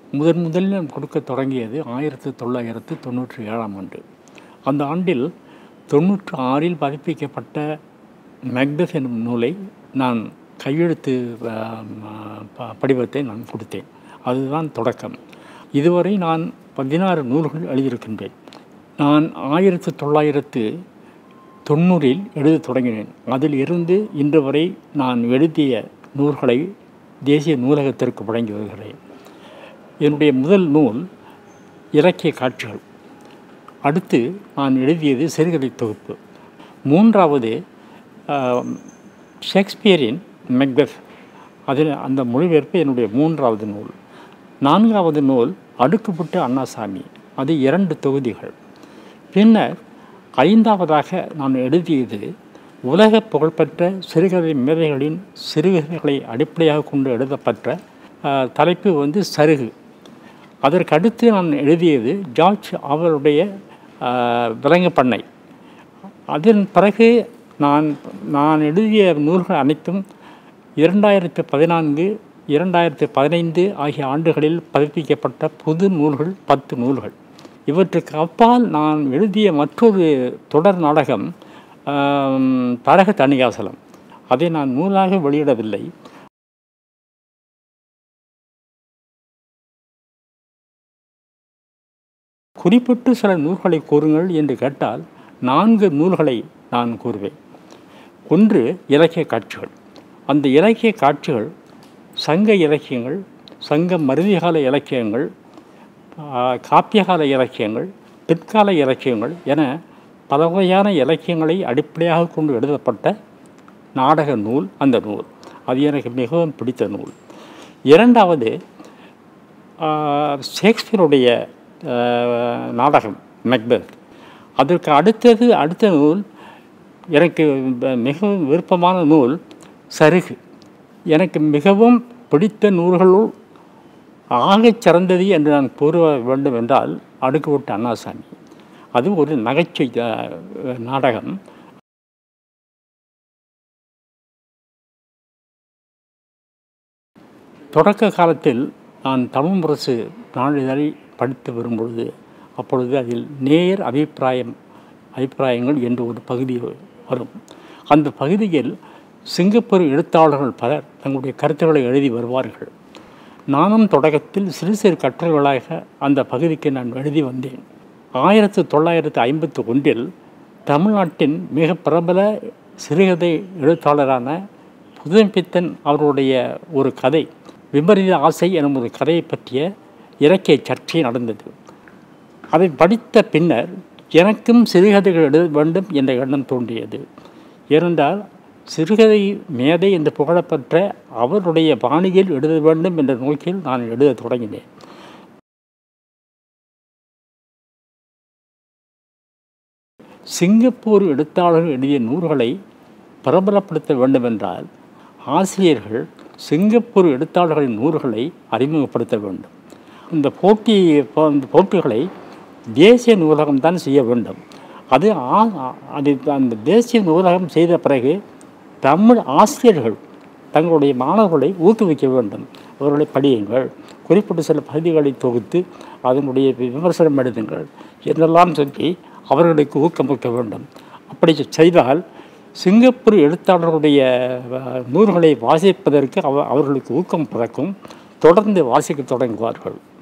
முதன் முதலில் நான் கொடுக்க தொடங்கியது ஆயிரத்தி தொள்ளாயிரத்து தொண்ணூற்றி ஏழாம் ஆண்டு அந்த ஆண்டில் தொண்ணூற்று ஆறில் பதிப்பிக்கப்பட்ட மேக்பெத் என்னும் நூலை நான் கையெழுத்து ஆம், ப- படிவத்தை நான் கொடுத்தேன் அதுதான் தொடக்கம் இதுவரை நான் பதினாறு நூல்கள் எழுதியிருக்கின்றேன் நான் ஆயிரத்தி தொள்ளாயிரத்து தொண்ணூறில் எழுத தொடங்கினேன் அதில் இருந்து இன்று வரை நான் எழுதிய நூல்களை தேசிய நூலகத்திற்கு வழங்கி வருகிறேன் என்னுடைய முதல் நூல் இலக்கிய காட்சிகள் அடுத்து நான் எழுதியது சிறுகதை தொகுப்பு மூன்றாவது ஆம், ஷேக்ஸ்பியரின் மெக்பெத் அதில் அந்த மொழிபெயர்ப்பு என்னுடைய மூன்றாவது நூல் நான்காவது நூல் அடுக்குப்பட்டு அண்ணாசாமி அது இரண்டு தொகுதிகள் பின்னர் ஐந்தாவதாக நான் எழுதியது உலக புகழ்பெற்ற சிறுகதை மேதைகளின் சிறுகதைகளை அடிப்படையாக கொண்டு எழுதப்பட்ட ஆ, தலைப்பு வந்து சருகு அதற்கு அடுத்து நான் எழுதியது ஜார்ஜ் அவருடைய ஆ, விலங்கு பண்ணை அதன் பிறகு நான் நான் எழுதிய நூல்கள் அனைத்தும் இரண்டாயிரத்து பதினான்கு இரண்டாயிரத்து பதினைந்து ஆகிய ஆண்டுகளில் பதிப்பிக்கப்பட்ட புது நூல்கள் பத்து நூல்கள் இவற்றுக்கு அப்பால் நான் எழுதிய மற்றொரு தொடர் நாடகம் ஆம், தரக தணிகாசலம் அதை நான் நூலாக வெளியிடவில்லை குறிப்பிட்டு சில நூல்களை கூறுங்கள் என்று கேட்டால் நான்கு நூல்களை நான் கூறுவேன் ஒன்று இலக்கிய காட்சிகள் அந்த இலக்கிய காட்சிகள் சங்க இலக்கியங்கள் சங்க மருதிகால இலக்கியங்கள் ஆ, காப்பியகால இலக்கியங்கள் பிற்கால இலக்கியங்கள் என பல வகையான இலக்கியங்களை அடிப்படையாக கொண்டு எழுதப்பட்ட நாடக நூல் அந்த நூல் அது எனக்கு மிகவும் பிடித்த நூல் இரண்டாவது ஆ, ஷேக்ஸ்பியருடைய ஆ, நாடகம் மெக்பெத் அதற்கு அடுத்தது அடுத்த நூல் எனக்கு ப- மிகவும் விருப்பமான நூல் சருகு எனக்கு மிகவும் பிடித்த நூல்களுள் ஆகச் சிறந்தது என்று நான் கூற வேண்டும் என்றால் அடுக்குவிட்ட அண்ணாசாமி அது ஒரு நகைச்சுவை ஆ, நாடகம் தொடக்க காலத்தில் நான் தமிழ் முரசு நாளிதழை படித்து வரும்பொழுது அப்பொழுது அதில் நேர் அபிப்பிராயம் அபிப்பிராயங்கள் என்று ஒரு பகுதி வரும் அந்த பகுதியில் சிங்கப்பூர் எழுத்தாளர்கள் பலர் தங்களுடைய கருத்துக்களை எழுதி வருவார்கள் நானும் தொடக்கத்தில் சிறு சிறு கட்டுரைகளாக அந்த பகுதிக்கு நான் எழுதி வந்தேன் ஆயிரத்து தொள்ளாயிரத்து ஐம்பத்தி ஒன்றில் தமிழ்நாட்டின் மிக பிரபல சிறுகதை எழுத்தாளரான புதுமைப்பித்தன் அவருடைய ஒரு கதை விபரீத ஆசை எனும் ஒரு கதையை பற்றிய இலக்கிய சர்ச்சை நடந்தது அதை படித்த பின்னர் எனக்கும் சிறுகதைகள் எழுத வேண்டும் என்ற எண்ணம் தோன்றியது ஏனென்றால் சிறுகதை மேதை என்று புகழப்பெற்ற அவருடைய பாணியில் எழுத வேண்டும் என்ற நோக்கில் நான் எழுதத் தொடங்கினேன் சிங்கப்பூர் எழுத்தாளர்கள் எழுதிய நூல்களை பிரபலப்படுத்த வேண்டுமென்றால் ஆசிரியர்கள் சிங்கப்பூர் எழுத்தாளர்களின் நூல்களை அறிமுகப்படுத்த வேண்டும் இந்த போட்டி போ- இந்த போட்டிகளை தேசிய நூலகம் தான் செய்ய வேண்டும் அது ஆ- அது அந்த தேசிய நூலகம் செய்த பிறகு தமிழ் ஆசிரியர்கள் தங்களுடைய மாணவர்களை ஊக்குவிக்க வேண்டும் அவர்களை படியுங்கள் குறிப்பிட்ட சில பகுதிகளை தொகுத்து அதனுடைய விமர்சனம் எழுதுங்கள் என்றெல்லாம் சொல்லி அவர்களுக்கு ஊக்கமிக்க வேண்டும் அப்படி செய்தால் சிங்கப்பூர் எழுத்தாளர்களுடைய அஹ், நூல்களை வாசிப்பதற்கு அவ அவர்களுக்கு ஊக்கம் பிறக்கும் தொடர்ந்து வாசிக்க தொடங்குவார்கள்